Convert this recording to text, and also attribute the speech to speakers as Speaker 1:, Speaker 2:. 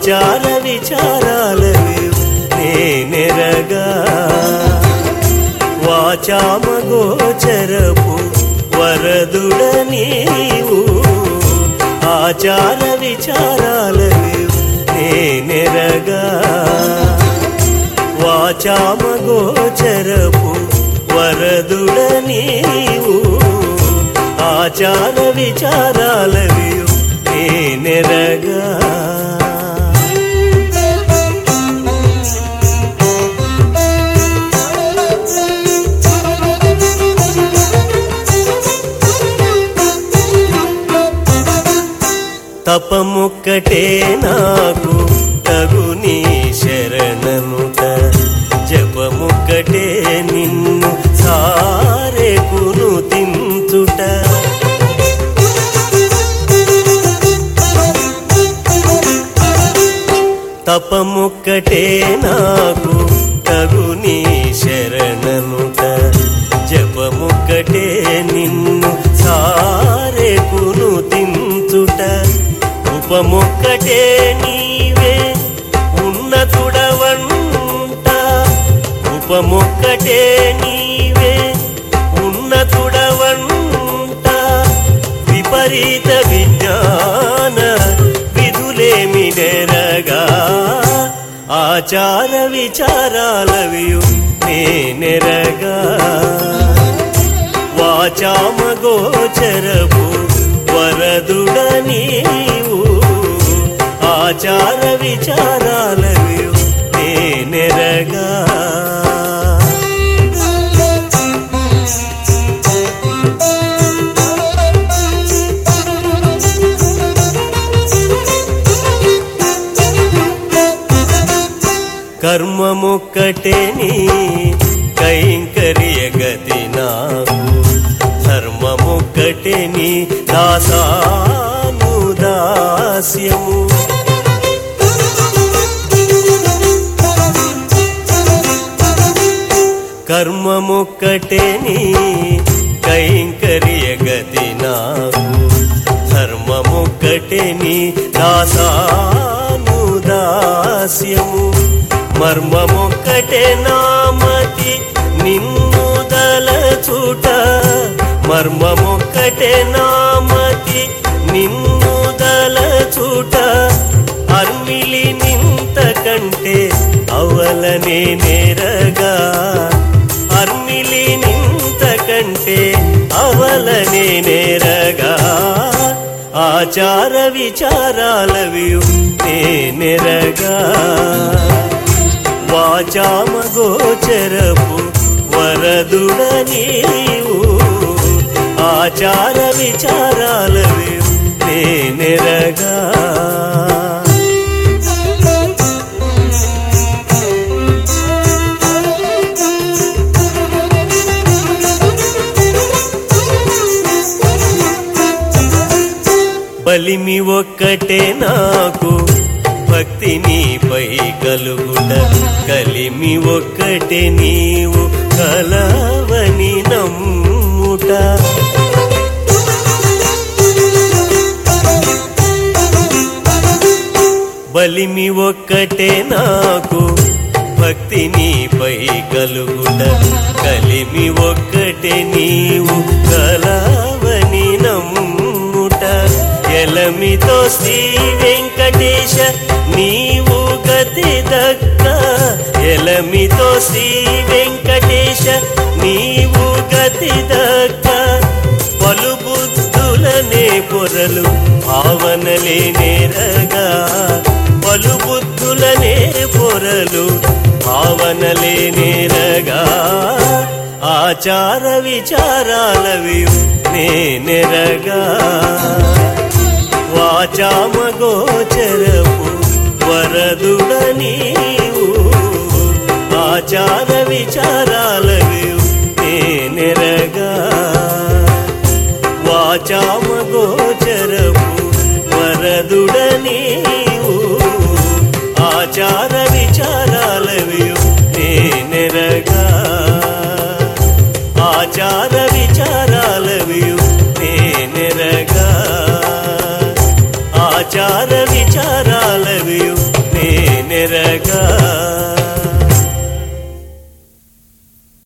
Speaker 1: ఆచార విచారాలవి నేనెరగా వాచామ గోచరపు వరదుడ నీవు ఆచార విచారాలవి నేనెరగా వాచామ గోచరపు వరదుడ నీవు ఆచార విచారాలవి నేనెరగా తపముక్కటే నాకు తగుని శరణనుట జపముక్కటే నిన్ను సారెకును తించుట తపముక్కటే నాకు తగుని శరణనుట జపముక్కటే నిన్ను సారెకును తించుట ఉపముక్కటే నీవే ఉన్నతుడవంట ఉపముక్కటే నీవే ఉన్నతుడవంట విపరీత విజ్ఞాన విధులేమి నెరగా ఆచార విచారాలవియు నేనెరగా వాచామ గోచరపు వరదుడ నీవు ఆచార విచారాలవియు నేనెరగా కర్మముక్కటే నీ కైంకర్య గతి నాకు ధర్మముక్కటే నీ దాసాను దాస్యము కర్మముక్కటే నీ కైంకర్య గతి నాకు ధర్మముక్కటే నీ దాసాను దాస్యము మర్మమొక్కటే నామతి నిన్ను దలచుట మర్మమొక్కటే నామతి నిన్ను దలచుట అర్మిలి నింత కంటే అవలనే నేరగా అర్మిలి నింత కంటే అవలనే నేరగా ఆచార విచారాలవి నేనెరగా వాచామ గోచరపు వరదుడ నీవు ఆచార విచారాలవి నేనెరగా బలిమి ఒక్కటే నాకు భక్తి నీపై కలుగుట కలిమి ఒక్కటే నీవు కలవని నమ్ముట బలిమి ఒక్కటే నాకు భక్తి నీపై కలుగుట కలిమి ఒక్కటే నీవు కలవని నమ్ముట ఎలమితో శ్రీ వెంకటేశ నీవు గతి దక్క ఎలమితో శ్రీ వెంకటేశ నీవు గతి దక్క పలు బుద్ధులనే పొరలు భావనలే నేరగా పలు బుద్ధులనే పొరలు భావనలే నేరగా ఆచార విచారాలవి నేనెరగా వాచామ గోచరపు వరదుడ నీవు ఆచార విచారాలవి నేనెరగా వాచామ గోచరపు వరదుడ నీవు ఆచార విచారాలవి నేనెరగా ఆచార